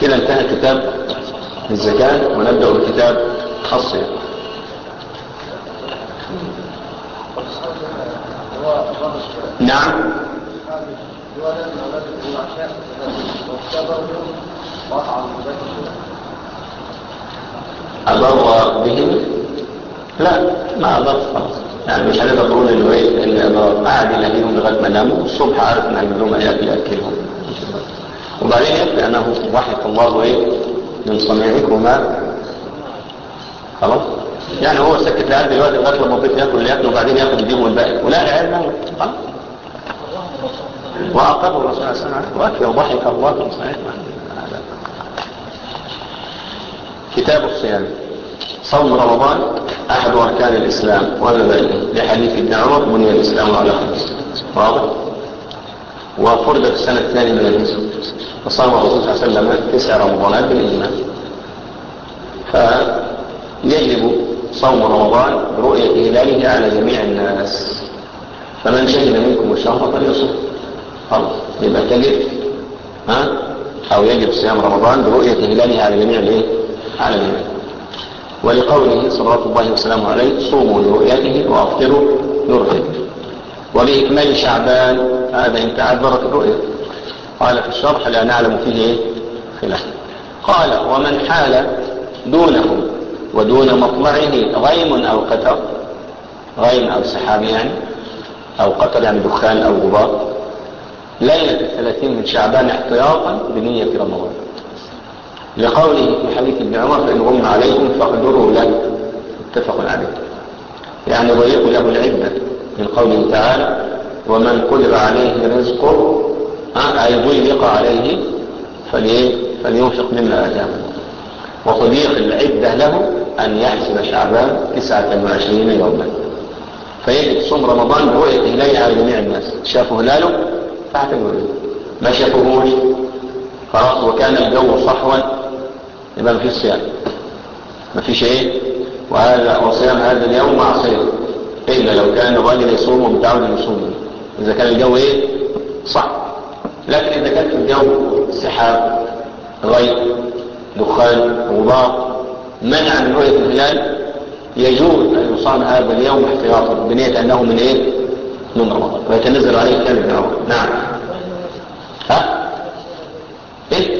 كده انتهى كتاب الزكاة ونبدأ بكتاب الصيام نعم أضر بهم لا ما أضر خلاص يعني مش هنقدر نقول انه ايه اللي أضر قاعد يلاقيهم لغايه ما ناموا الصبح عارف ان هيجيب لهم ياكل ياكلهم وبعدين يكفي انه ضحك الله ايه من صنيعكما خلاص يعني هو سكت لعب دلوقتي لغايه لما الضيف ياكل اللي ياكله وبعدين ياخد يجيبه الباقي ولا العيال ناموا خلاص وأقر الرسول صلى الله عليه وسلم وأكفي وضحك الله من صنيعكما كتاب الصيام صوم رمضان أحد أركان الإسلام ومبادئه لحديث ابن عمر بني الإسلام على خمس واضح وفرد في السنة الثانية من الهجرة وصام الرسول صلى الله عليه وسلم تسع رمضانات بالإجماع فيجب صوم رمضان برؤية هلاله على جميع الناس فمن شهد منكم الشهر فليصم خلاص يبقى تجب ها أو يجب صيام رمضان برؤية هلاله على جميع الايه على جميع ولقوله صلوات الله وسلامه عليه صوموا لرؤيته وافطروا لرؤيته وبإكمال شعبان هذا إن تعذرت الرؤية قال في الشرح لا نعلم فيه إيه؟ خلاف قال ومن حال دونه ودون مطلعه غيم أو قطر غيم أو سحاب يعني أو قطر يعني دخان أو غبار ليلة الثلاثين من شعبان احتياطا بنية رمضان لقوله في حديث ابن عمر فإن غم عليكم فاقدروا له متفق عليه يعني ضيقوا له العدة من قوله تعالى ومن قدر عليه رزقه أي ضيق عليه فلينفق مما آتاه وتضيق العدة له أن يحسب شعبان تسعة وعشرين يوما فيجب صوم رمضان برؤية هلاله على جميع الناس شافوا هلاله فاعتبروا ما شافوهوش خلاص وكان الجو صحوا يبقى ما فيش صيام ما فيش ايه وهذا وصيام هذا اليوم معصيه الا لو كان الراجل يصوم ومتعود يصوم اذا كان الجو ايه صح لكن اذا كان في الجو سحاب غيب دخان غبار منع من رؤيه الهلال يجوز ان يصام هذا اليوم احتياطا بنيه انه من ايه من رمضان ويتنزل عليه كلمه من رمضان نعم ها ايه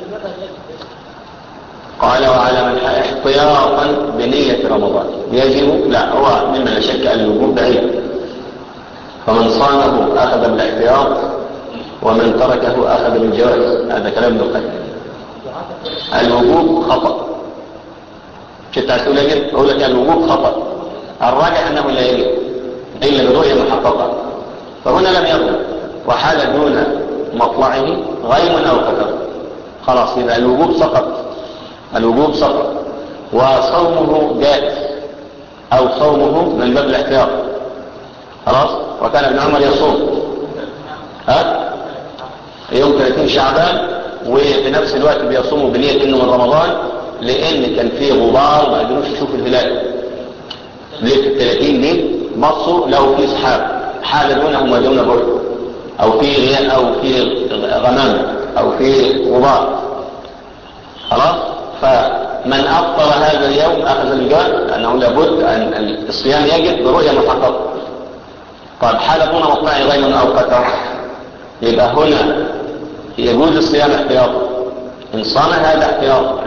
قال وعلى من احتياطا بنية رمضان يجب لا هو مما لا شك أن الوجوب بعيد فمن صامه أخذ بالاحتياط ومن تركه أخذ بالجواز هذا كلام ابن القيم الوجوب خطأ شفت تقول يجب أقول لك الوجوب خطأ الراجع أنه لا يجب إلا برؤية محققة فهنا لم يظهر وحال دون مطلعه غيم أو قدر خلاص يبقى الوجوب سقط الوجوب سقط وصومه جائز او صومه من باب الاحتياط خلاص وكان ابن عمر يصوم ها يوم 30 شعبان وفي نفس الوقت بيصوموا بنية انه من رمضان لان كان فيه غبار ما قدروش يشوفوا الهلال ليلة ال 30 دي بصوا لو في سحاب حال دونهم ودون الرؤية او في غياء او في غمام او في غبار خلاص فمن أفطر هذا اليوم أخذ الجواب لأنه لابد أن الصيام يجب برؤية محققة طيب حال دون مطلع غيم أو قطر يبقى هنا يجوز الصيام احتياطا إن صام هذا احتياطا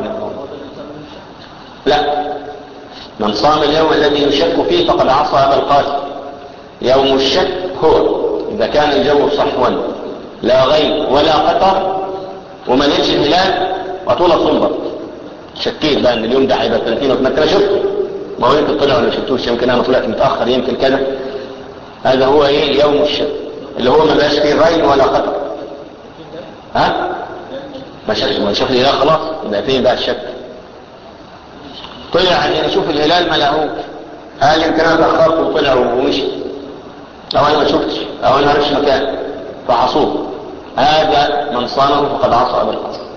لا من صام اليوم الذي يشك فيه فقد عصى أبا القاسم يوم الشك هو إذا كان الجو صحوا لا غيم ولا قطر وما لقيتش الهلال وطول صنبر شكيت بقى ان اليوم ده هيبقى 30 وما انا شفته ما هو يمكن طلع ولا شفتوش يمكن انا طلعت متاخر يمكن كذا هذا هو ايه يوم الشك اللي هو ما بقاش فيه غيم ولا خطر ها ما شافش ما شاف الهلال خلاص يبقى فين بقى الشك طلع عشان يشوف الهلال ما لقوش قال يمكن انا اتاخرت وطلع ومشي او انا ما شفتش او انا ما عرفش مكان فحصوه هذا من صامه فقد عصى ابا القاسم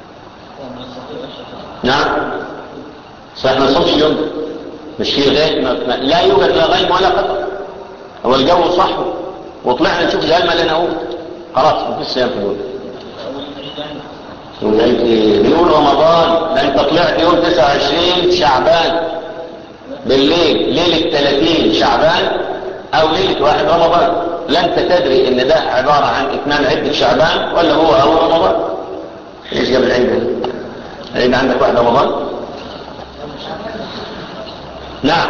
نعم صحيح ما نصومش اليوم ده مش فيه غير ما ما لا يوجد لا غيم ولا قطر هو الجو صح وطلعنا نشوف الهلال ما لنا هو خلاص ما فيش صيام في اليوم والعيد انت طلعت يوم 29 شعبان بالليل ليلة 30 شعبان او ليلة واحد رمضان لا انت تدري ان ده عبارة عن اتمام عدة شعبان ولا هو اول رمضان ايش قبل العيد العيد عندك واحد رمضان نعم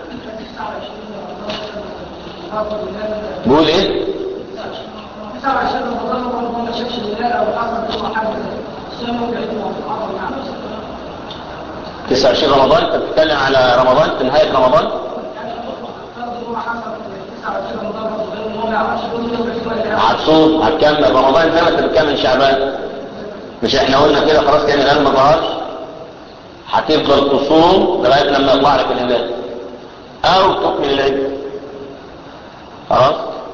بقول ايه 29 رمضان برضه ما شافش الهلال او حصل له حاجه الصيام ممكن يكون في العصر مع نفسه 29 رمضان انت بتتكلم على رمضان في نهاية رمضان هتصوم هتكمل رمضان زي ما انت بتكمل شعبان مش احنا قلنا كده خلاص كان الهلال ما ظهرش هتفضل تصوم لغايه لما يطلع لك الهلال او تكمل العيد خلاص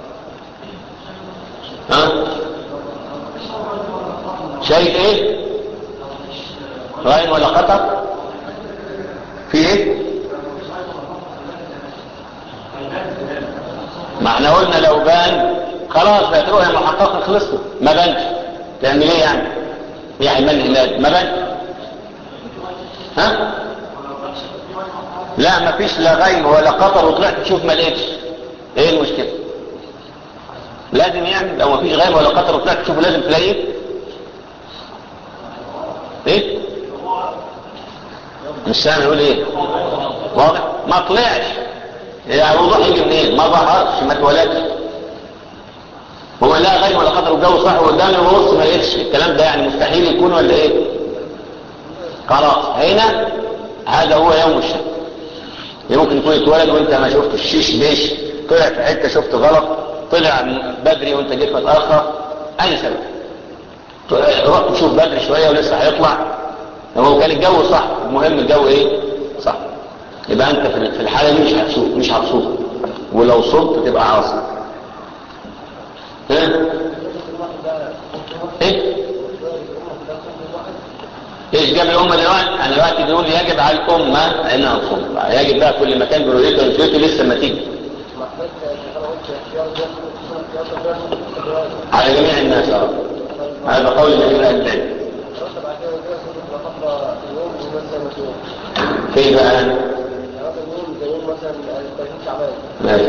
ها شايف ايه راين ولا خطر في ايه ما احنا قلنا لو بان خلاص بقت رؤية محققة خلصنا ما بانش تعمل ايه يعني يعني من الهلال ما بانش ها لا ما فيش لا غيم ولا قطر وطلعت تشوف ما لقيتش ايه المشكلة لازم يعني لو ما فيش غيم ولا قطر وطلعت تشوفه لازم تلاقيه ايه مش سامع يقول ايه واضح ما طلعش يعني الوضوح يجي منين ما ظهرش ما اتولدش هو لا غير ولا قدر الجو صح قدامي وبص ما لقيتش الكلام ده يعني مستحيل يكون ولا ايه خلاص هنا هذا هو يوم الشك ممكن يكون اتولد وانت ما شفت الشيش بيش طلع في حته شفت غلط طلع بدري وانت جيت متاخر اي سبب رحت تشوف بدري شويه ولسه هيطلع هو كان الجو صح المهم الجو ايه صح يبقى انت في الحالة دي مش هتصوم مش هتصوم ولو صمت تبقى عاصم ايه ايه ايش جاب الامة دلوقتي انا دلوقتي بيقول يجب على الامة انها تصوم يجب بقى كل مكان برؤيته ونسيته لسه ما تيجي على جميع الناس اه هذا قول جميع اهل العلم كيف الان ماشي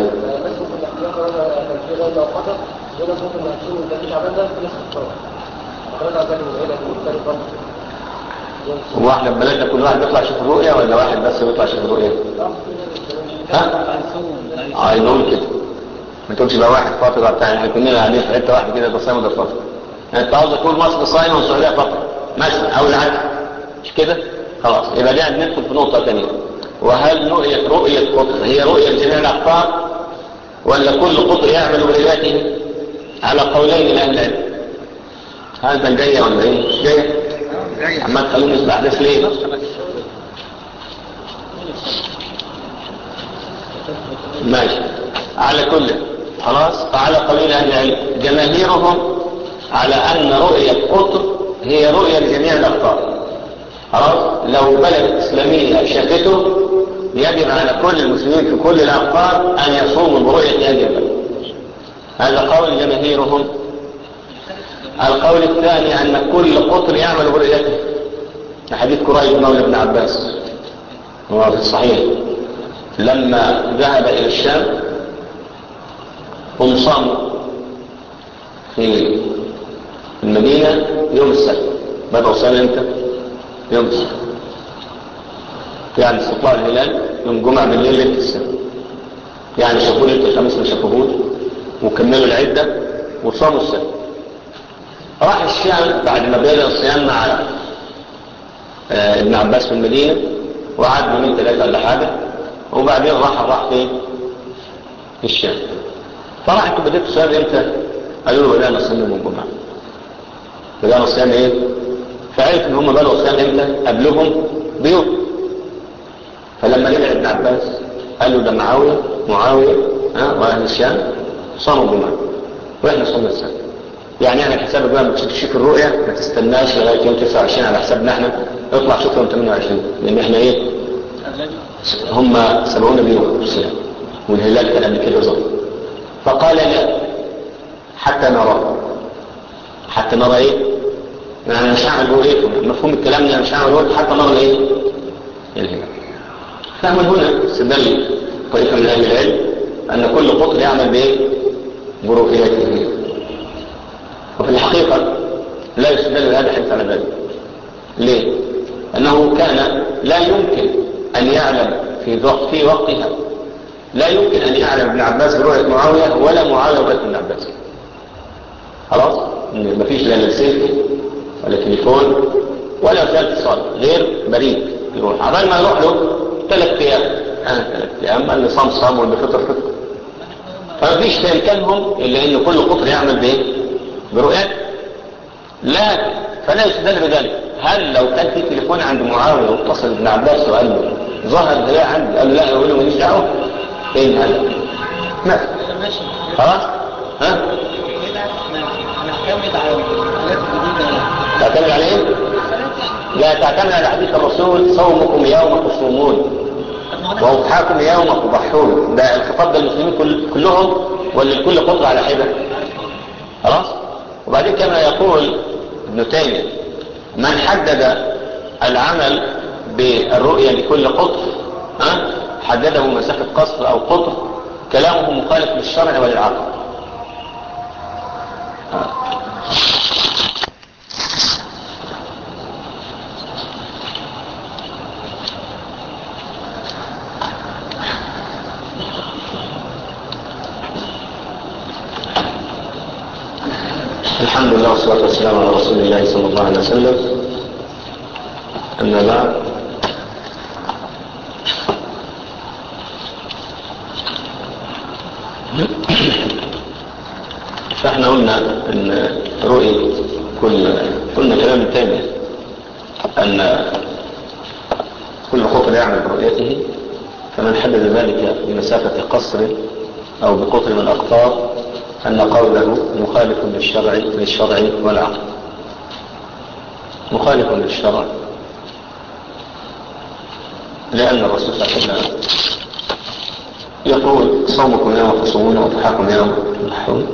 هو احنا في بلدنا كل واحد بيطلع يشوف الرؤية ولا واحد بس بيطلع يشوف الرؤية؟ ها؟ اه نقول كده ما تقولش بقى واحد فاطر بتاع احنا كلنا قاعدين في حته واحده كده ده صايم وده فاطر يعني انت عاوز تقول مصر صايمه والسعوديه فاطر مثلا او العكس مش كده؟ خلاص يبقى ده ندخل في نقطه ثانيه وهل رؤية رؤية قطر هي رؤية لجميع الأقطار ولا كل قطر يعمل برؤيته على قولين لأهل العلم هذا جاية ولا ايه مش جاية عما تخلوني نسمع احداث ليه ماشي على كل خلاص فعلى قولين أهل العلم جماهيرهم على أن رؤية قطر هي رؤية لجميع الأقطار خلاص لو بلد إسلامية شافته يجب على كل المسلمين في كل الأقطار أن يصوموا برؤية هذه البلد هذا قول جماهيرهم القول الثاني أن كل قطر يعمل برؤيته حديث كريب مولى ابن عباس هو في الصحيح لما ذهب إلى الشام هم صاموا في المدينة يوم السبت بدأوا صيام امتى؟ يوم السبت يعني استطلاع الهلال يوم جمعة بالليل ليلة السبت يعني شافوه ليلة الخميس ما شافوهوش وكملوا العدة وصاموا السبت راح الشام بعد ما بدأ الصيام مع آه ابن عباس في المدينة وقعد يومين ثلاثة ولا حاجة وبعدين راح راح فين؟ في الشام فراح انتوا بديتوا الصيام امتى؟ قالوا له بدأنا الصيام يوم الجمعة بدأنا الصيام ايه؟ فعرف ان هم بدأوا الصيام امتى؟ قبلهم بيوم فلما رجع ابن عباس قال له ده معاوية معاوية ها واهل الشام صاموا الجمعة واحنا صمنا السبت يعني احنا حسابك بقى ما تشوف الرؤية ما تستناش لغاية يوم 29 على حسابنا احنا اطلع شوف يوم 28 لان احنا ايه هم سبقونا بيوم الصيام والهلال كان قبل كده ظهر فقال لا حتى نرى حتى نرى ايه يعني مش هعمل رؤيتهم مفهوم الكلام ده مش هعمل رؤيتهم حتى نرى الايه الهلال فمن هنا استدل طريقة من اهل العلم ان كل قطر يعمل بايه برؤيته وفي الحقيقة لا يستدل هذا حديث على ذلك ليه انه كان لا يمكن ان يعلم في وقت في وقتها لا يمكن ان يعلم ابن عباس برؤية معاوية ولا معاوية برؤية ابن عباس خلاص ان مفيش لا لاسلكي ولا تليفون ولا وسائل اتصال غير بريد يروح عبال ما يروح له ثلاث ايام ها ثلاث ايام اللي صام صام واللي فطر فطر فمفيش في امكانهم الا ان كل قطر يعمل بايه برؤيات لكن فلا يستدل بذلك هل لو كان في تليفون عند معاويه واتصل ابن عباس وقال له ظهر الهلال عندي قال له لا يقول له ماليش دعوه فين هذا ما ماشي خلاص ها كده نعتمد على الحاجات الجديدة يعني تعتمد على ايه لا تعتمد على حديث الرسول صومكم يوم تصومون طب ما هو أنا- وأضحاكم يوم تضحون ده الخطاب ده المسلمين كل كلهم ولا الكل قطر على حدة خلاص وبعدين كما يقول ابن تيمية من حدد العمل بالرؤية لكل قطر ها حدده مسافة قصر أو قطر كلامه مخالف للشرع وللعقل الحمد لله والصلاة والسلام على رسول الله صلى الله عليه وسلم أما بعد فاحنا قلنا ان رؤية كل قلنا كلام تاني ان كل خطر يعمل برؤيته فمن حدد ذلك بمسافة قصر او بقطر من الاقطار ان قوله مخالف للشرع للشرع والعقل مخالف للشرع لأن الرسول صلى الله عليه وسلم يقول صومكم يوم تصومون وضحاكم يوم تضحون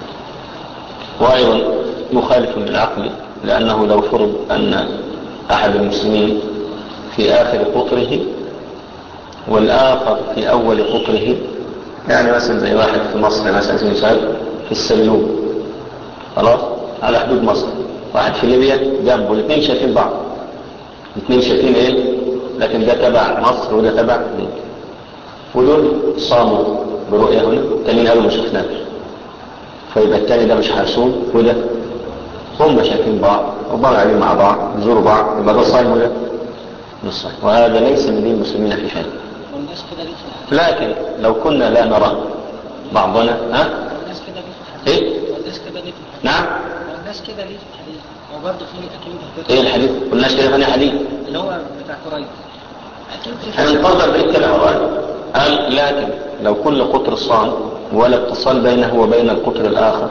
وأيضا مخالف للعقل لأنه لو فرض أن أحد المسلمين في آخر قطره والآخر في أول قطره يعني مثلا زي واحد في مصر مثلا زي مثال في السلوم خلاص على حدود مصر واحد في ليبيا جنبه الاثنين شايفين بعض الاثنين شايفين ايه لكن ده تبع مصر وده تبع ليبيا ودول صاموا برؤية هنا التانيين قالوا ما شفناش فيبقى التاني ده مش هيصوم وده هم شايفين بعض وبعض عليهم مع بعض يزوروا بعض يبقى ده صايم وده مش صايم وهذا ليس من دين المسلمين في شيء والناس كده ليه في الحديث لكن لو كنا لا نرى بعضنا ها والناس كده ليه في الحديث ايه والناس كده ليه في الحديث نعم والناس كده ليه في الحديث هو برضه في اكيد ايه الحديث قلناش كده فاني حديث اللي هو بتاع قريب اكيد في هننتظر بقية الأوقات قال لكن لو كل قطر صام ولا اتصال بينه وبين القطر الآخر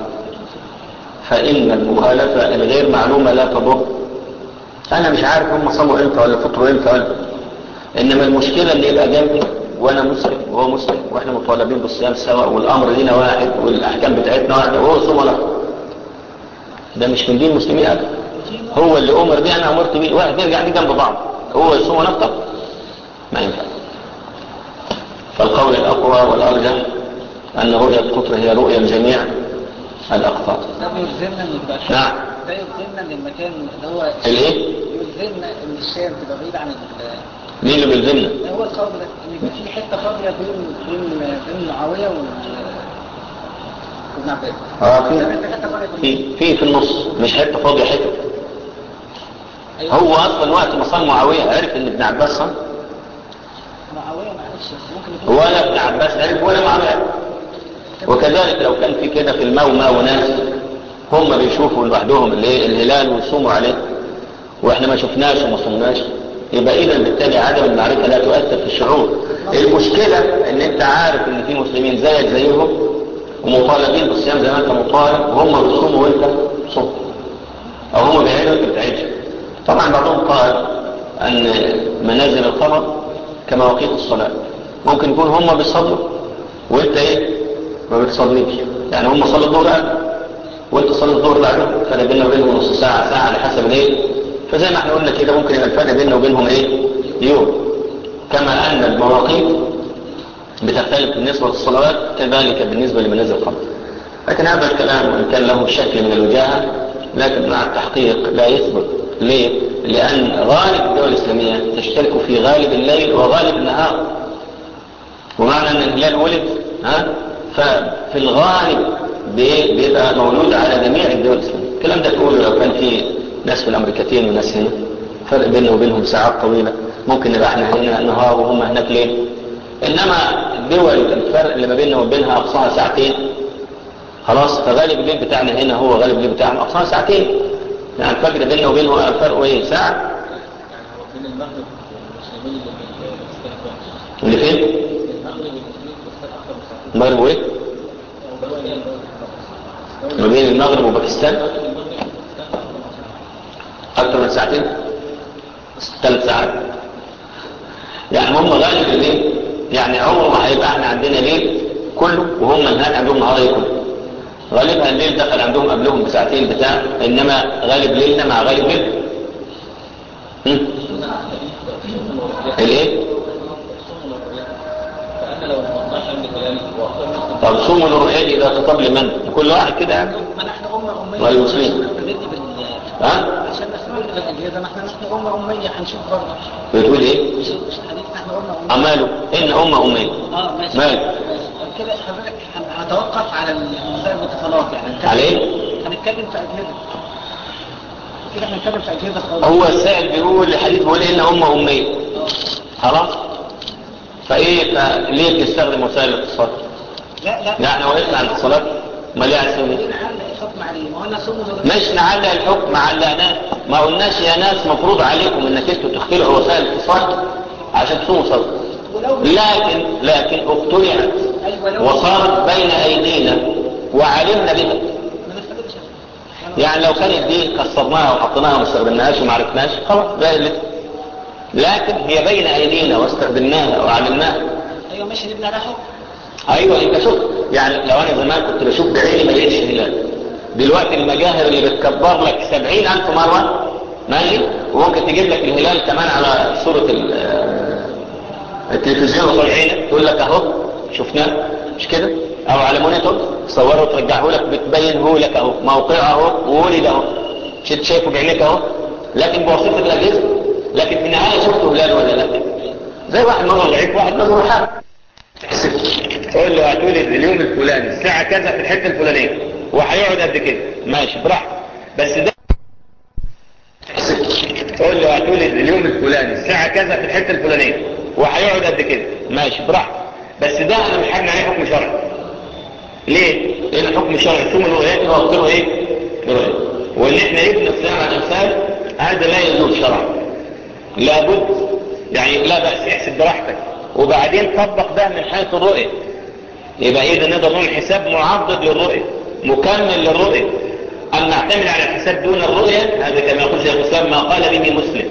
فإن المخالفة الغير معلومة لا تضر أنا مش عارف هم صاموا إمتى ولا فطروا إمتى ولا إنما المشكلة اللي يبقى جنبي وأنا مسلم وهو مسلم وإحنا مطالبين بالصيام سوا والأمر لينا واحد والأحكام بتاعتنا واحدة وهو صوم ولا ده مش من دين المسلمين أبدا هو اللي أمر بيه أنا أمرت بيه واحد يرجع لي جنب بعض هو يصوم ونفطر ما ينفع فالقول الأقوى والأرجح أن رؤية القطر هي رؤية لجميع الأقطار ده بيلزمنا ان يبقى نعم. ده يلزمنا ان المكان اللي هو الإيه؟ يلزمنا ان الشام تبقى بعيد عن ال مين اللي بيلزمنا ده هو القول ده ان يبقى في حته فاضيه بين بين بين معاويه و وابن عباس اه في ده حته فاضيه بين في في في النص مش حته فاضيه حته أيوة. هو اصلا وقت ما صام معاويه عرف ان ابن عباس صام معاويه معلش بس ممكن يكون ولا ابن عباس عرف ولا معاويه عرف. وكذلك لو كان في كده في المومى وناس هم بيشوفوا لوحدهم الايه الهلال ويصوموا عليه واحنا ما شفناش وما صمناش يبقى اذا بالتالي عدم المعرفه لا تؤثر في الشعور المشكله ان انت عارف ان في مسلمين زيك زيهم ومطالبين بالصيام زي ما انت مطالب وهم بيصوموا وانت صوم او هم بيعيدوا وانت بتعيش طبعا بعضهم قال ان منازل القمر كمواقيت الصلاه ممكن يكون هم بيصلوا وانت ايه ما بتصليش يعني هم صلوا الظهر قبل وانت تصلي الظهر بعده فرق بيننا وبينهم نص ساعة ساعة على حسب الايه فزي ما احنا قلنا كده ممكن يبقى الفرق بيننا وبينهم ايه يوم كما ان المواقيت بتختلف بالنسبة للصلوات كذلك بالنسبة لمنازل القبر لكن هذا الكلام وان كان له شكل من الوجاهة لكن مع التحقيق لا يثبت ليه؟ لأن غالب الدول الإسلامية تشترك في غالب الليل وغالب النهار ومعنى أن الهلال ولد ها ففي الغالب بيبقى مولود على جميع الدول الإسلامية الكلام ده تقوله لو كان في ناس في الأمريكتين وناس هنا فرق بيننا وبينهم ساعات طويلة ممكن نبقى احنا هنا نهار وهم هناك ليل إنما الدول الفرق اللي ما بيننا وبينها أقصاها ساعتين خلاص فغالب الليل بتاعنا هنا هو غالب الليل بتاعنا أقصاها ساعتين يعني الفجر بيننا وبينهم الفرق ايه ساعة بين المغرب والمسلمين اللي اللي فين المغرب والمسلمين باكستان اكثر من ساعتين المغرب وايه ما بين المغرب وباكستان اكتر من ساعتين ثلاث ساعات يعني هم غالب الليل يعني عمره ما هيبقى احنا عندنا ليل كله وهم هناك عندهم نهار كله غالبها الليل دخل عندهم قبلهم بساعتين بتاع انما غالب ليلنا مع غالب ليل الايه فأنا لو 18 من كلامي وأختار مسلم طب صوموا للرؤيا دي ده خطاب لمن كل واحد كده يعني ما نحن أمة أمية والمسلمين. ندي بال ها عشان نستمر بالإجازة ما احنا نحن أمة أمية هنشوف برضه بتقول ايه مش مش حديث نحن أمة أمية اماله ان امه اميه اه ماشي مال. ماشي. كده حضرتك هن- هنتوقف على مسائل الاتصالات يعني هنتكلم- على ايه هنتكلم في أجهزة كده هنتكلم في أجهزة خالص هو السائل بيقول الحديث بيقول ان امه اميه خلاص فايه فليه بتستخدم وسائل الاتصال لا لا لا احنا وقفنا على الاتصالات ما ليه عايز ليه نعلق الحكم عليه ما هو أنا صوم مش نعلق الحكم علقناه ما قلناش يا ناس مفروض عليكم انك انتوا تخترعوا وسائل الاتصال عشان تصوموا صلاه ولو لكن لكن اخترعت أيوة لو وصارت بين ايدينا وعلمنا بها ما نستفدش يعني لو كانت دي كسرناها وحطيناها وما استخدمناهاش وما عرفناش خلاص بقى اللي لكن هي بين ايدينا واستخدمناها وعلمناها أيوة ماشي نبني على حكم ايوه انت شوف يعني لو انا زمان كنت بشوف بعيني ما لقيتش هلال دلوقتي المجاهر اللي بتكبر لك سبعين الف مرة ماشي وممكن تجيب لك الهلال كمان على صورة ال- آه، التلفزيون قصاد عينك تقول لك اهو شفناه مش كده او على مونيتور تصوره وترجعه لك بتبينه لك اهو موقعه اهو وولد اهو شفت شايفه بعينيك اهو لكن بواسطة الاجهزة لكن في النهاية شفته هلال ولا لا زي واحد نظر لعيب واحد نظر حاجة تحسب قول له هتولد اليوم الفلاني الساعة كذا في الحتة الفلانية وهيقعد قد كده ماشي براحته بس ده تحسب قول له هتولد اليوم الفلاني الساعة كذا في الحتة الفلانية وهيقعد قد كده ماشي براحته بس ده انا مش هبني عليه حكم شرعي ليه؟ لان حكم شرعي ثم الرؤيات يوفره ايه؟ برؤية وان احنا نبني الصيام على الامثال هذا لا يجوز شرعا لابد يعني لا بأس احسب براحتك وبعدين طبق ده من حيث الرؤية يبقى اذا نقدر نقول حساب معضد للرؤية مكمل للرؤية أن نعتمد على الحساب دون الرؤية هذا كما يقول شيخ الإسلام ما قال به مسلم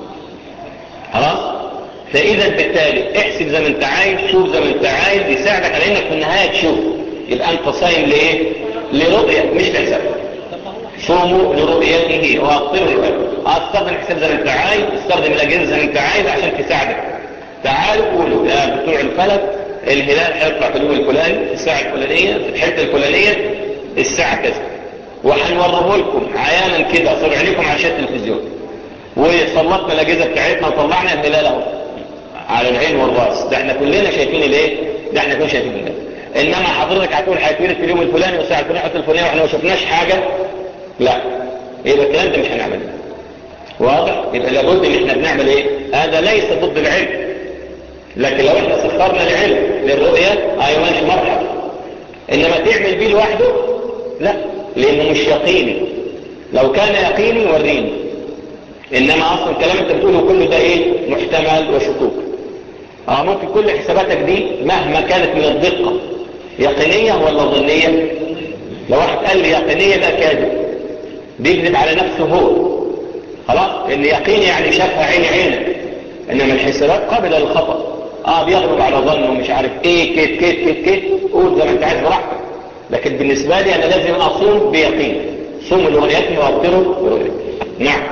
خلاص فإذا بالتالي احسب زي ما انت عايز شوف زي ما انت عايز يساعدك على انك في النهاية تشوف يبقى انت صايم لايه لرؤية مش لحساب صوموا لرؤيته وأفطروا لفجر استخدم الحساب زي ما انت عايز استخدم الأجهزة زي ما انت عايز عشان تساعدك تعالوا قولوا يا بتوع الفلك الهلال هيطلع في اليوم الفلاني في الساعة الفلانية في الحتة الفلانية الساعة كذا وهنوريه لكم عيانا كده صار عليكم على شاشة التلفزيون وصلتنا الأجهزة بتاعتنا وطلعنا الهلال اهو على العين والراس ده احنا كلنا شايفين الايه ده احنا كلنا شايفين الهلال انما حضرتك هتقول هيتولد في اليوم الفلاني والساعة الفلانية والحتة الفلانية واحنا ما شفناش حاجة لا يبقى الكلام ده مش هنعمله واضح يبقى لابد ان احنا بنعمل ايه هذا ليس ضد العلم لكن لو احنا سخرنا العلم للرؤية ايوه ماشي مرحب انما تعمل بيه لوحده لا لانه مش يقيني لو كان يقيني وريني انما اصلا الكلام انت بتقوله كله ده ايه محتمل وشكوك اه ممكن كل حساباتك دي مهما كانت من الدقة يقينية ولا ظنية لو واحد قال لي يقينية ده كاذب بيكذب على نفسه هو خلاص ان يقين يعني شافها عين عينك انما الحسابات قابلة للخطأ اه بيغلب على ظنه ومش عارف ايه كيت كيت كيت كيت قول زي ما انت عايز براحتك لكن بالنسبة لي أنا لازم أصوم بيقين صوم لرؤيته وأفطره برؤيته نعم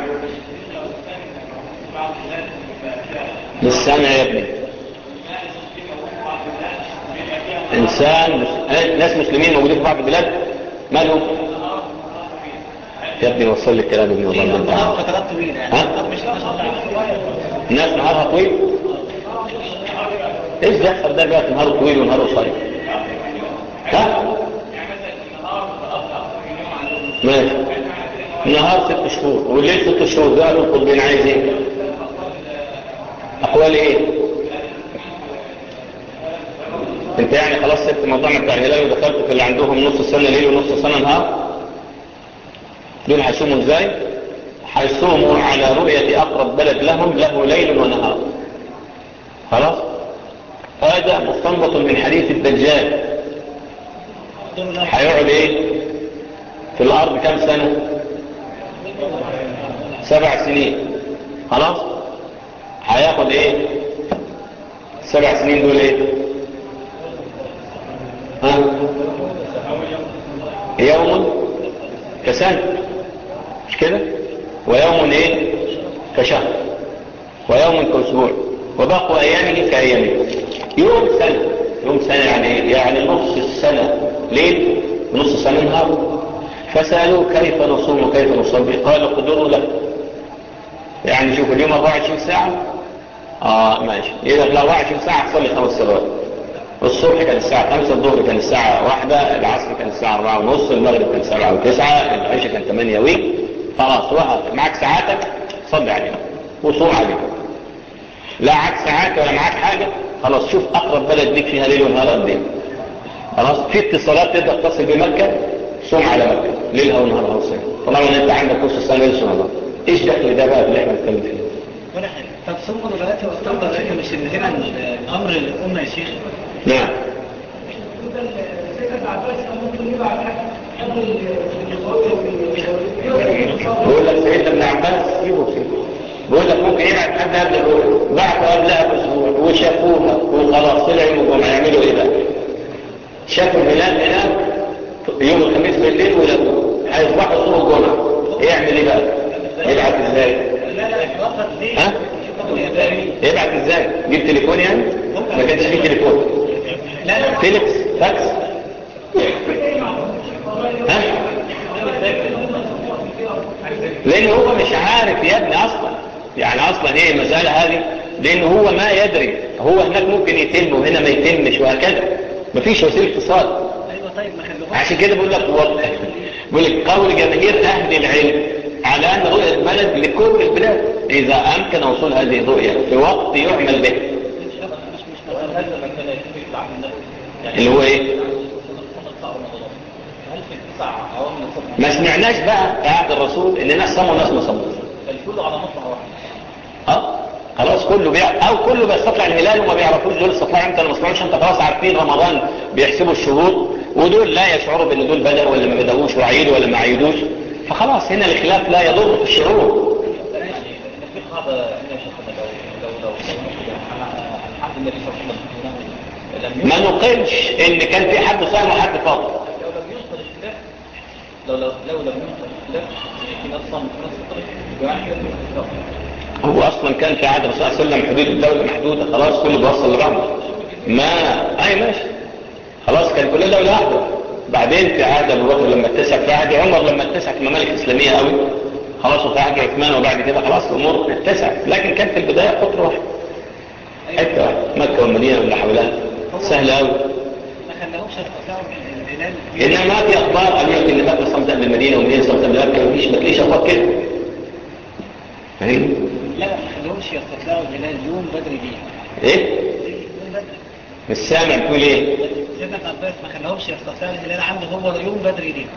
بالسنة يا ابني إنسان مس... آه، ناس مسلمين موجودين في بعض البلاد مالهم يا ابني وصل لي الكلام ابني والله ما انت عارف. فترات طويلة يعني ها؟ مش ناس الناس نهارها طويل ايش دخل ده دلوقتي نهاره طويل ونهاره قصير ها ماشي النهار ست شهور والليل ست شهور ده قالوا القطبين عايز ايه اقوال ايه انت يعني خلاص سبت موضوعنا بتاع الهلال ودخلت في اللي عندهم نص سنه ليل ونص سنه نهار دول هيصوموا ازاي هيصوموا على رؤية أقرب بلد لهم له ليل ونهار خلاص هذا مستنبط من حديث الدجال هيقعد ايه في الأرض كم سنة سبع سنين خلاص هياخد ايه سبع سنين دول ايه ها يوم كسنة مش كده ويوم ايه كشهر ويوم كاسبوع وباقوا ايامه كايامه يوم سنة يوم سنة يعني ايه يعني نص السنة ليل ونص السنة نهار فسألوه كيف نصوم وكيف نصلي قال قدروا له يعني شوف اليوم 24 ساعة اه ماشي اذا في 24 ساعة تصلي خمس صلوات الصبح كان الساعة 5 الظهر كان الساعة 1 العصر كان الساعة 4 ونص المغرب كان 7 و9 العشاء كان 8 وي خلاص وقف معاك ساعاتك صلي عليهم وصوم عليهم لا معاك ساعات ولا معاك حاجة خلاص شوف اقرب بلد ليك فيها ليل ونهار قد ايه خلاص في اتصالات تقدر تصل بمكة صوم على مكة ليلها ونهارها وصيام طالما ان انت عندك نص السنة ليل سنة ايش دخل ده بقى اللي احنا بنتكلم فيه ولا حاجة طب صوم دلوقتي واستمر دلوقتي مش ان هنا الامر للامة يا شيخ نعم سيدنا عباس كان ممكن يبعت قبل بقول لك سيدنا ابن عباس سيبه سيبه بقول لك ممكن يبعت حد قبل الرؤيا بعته قبلها باسبوع وشافوها وخلاص طلع يوم الجمعه يعملوا ايه بقى؟ شافوا الهلال هناك يوم الخميس بالليل ولقوه هيصبحوا يصوموا الجمعه يعمل ايه بقى؟ يبعت ازاي؟ لا لا اتوقف ليه ها؟ يبعت ازاي؟ جيب تليفون يعني؟ ما كانش فيه تليفون لا لا فيليكس فاكس ها؟ لان هو مش عارف يا ابني اصلا يعني اصلا ايه المسألة هذه لان هو ما يدري هو هناك ممكن يتم وهنا ما يتمش وهكذا مفيش وسيلة اتصال ايوه طيب ما خلوهاش عشان كده بقول لك والله بقول لك قول جماهير اهل العلم على ان رؤية بلد لكل البلاد اذا امكن وصول هذه الرؤية في وقت يعمل به هذا ما كان يتم في العهد النبوي يعني اللي هو ايه السنة بتاع رمضان هل في التسع عوام من الصبح ما سمعناش بقى في عهد الرسول ان ناس صاموا وناس ما صاموش الكل على مطلع واحد اه خلاص كله بيع او كله بيستطلع الهلال وما بيعرفوش دول استطلاع امتى ولا ما استطلعوش انت خلاص عارفين رمضان بيحسبوا الشهور ودول لا يشعروا بان دول بدأوا ولا ما بدأوش وعيدوا ولا ما عيدوش فخلاص هنا الخلاف لا يضر في الشعور يعني في قاعدة هنا يا شيخنا لو لو لو الحمد النبي صلى الله عليه وسلم لم ما نقلش ان كان في حد صائم وحد فاطر لو لم يحصل اختلاف لو لو لو لم يحصل اختلاف في ناس صام في ناس فطرت يبقى يعني كده في اختلاف هو اصلا كان في عهد الرسول صلى الله عليه وسلم حدود الدولة محدودة خلاص كله بيوصل لبعضه ما اي ماشي خلاص كان كل دولة واحدة بعدين في عهد ابو بكر لما اتسع في عهد عمر لما اتسع في ممالك اسلامية قوي خلاص وفي عهد عثمان وبعد كده خلاص الامور اتسعت لكن كان في البداية قطر واحد حتة واحدة مكة والمدينة واللي حولها سهلة قوي ما خلوهمش يستطيعوا الهلال انما ما في اخبار قالوا لك ان مكة صمت قبل المدينة والمدينة صمت قبل مكة مفيش ما تلاقيش اخبار كده فاهم لا ما خلوهمش يستطيعوا الهلال يوم بدري دي ايه يوم بدري مش سامع بتقول ايه سيدنا ابن عباس ما خلاهمش يستطيعوا الهلال عنده هو يوم بدري دي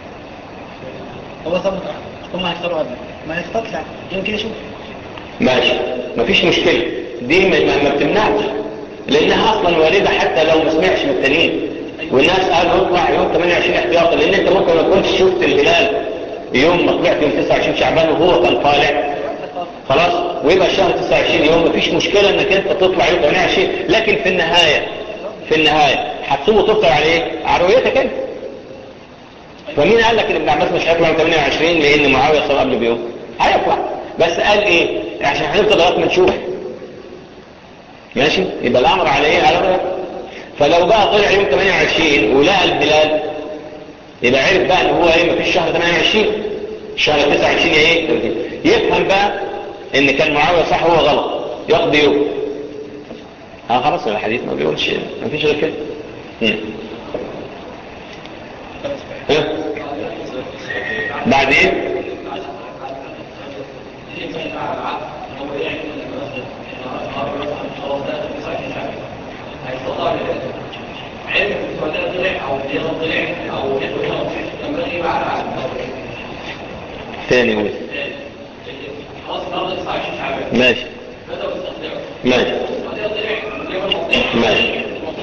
هو صار متأخر هم هيختاروا قبل ما يستطلع يمكن يشوف ماشي مفيش مشكلة دي ما, ما- ما بتمنعش لانها اصلا واردة حتى لو ما سمعش من التانيين والناس قالوا اطلع يوم 28 احتياطا لان انت ممكن ما تكونش شفت الهلال يوم ما طلعت يوم 29 شعبان وهو كان طالع خلاص ويبقى الشهر 29 يوم مفيش مشكلة انك انت تطلع يوم 28 لكن في النهاية في النهاية هتصوم وتفطر على ايه على رؤيتك انت فمين قال لك ان ابن عباس مش هيطلع من 28 لان معاويه صار قبله بيوم هيطلع بس قال ايه عشان هنفضل لغايه ما نشوف ماشي يبقى الامر على ايه على رأيك فلو بقى طلع يوم 28 ولقى الهلال يبقى عرف بقى ان هو ايه مفيش شهر 28 شهر 29 ايه يفهم بقى ان كان معاويه صح هو غلط يقضي يوم اه خلاص الحديث ما بيقولش ما فيش غير كده مم. ها؟ بعدين تاني قول ماشي ماشي ماشي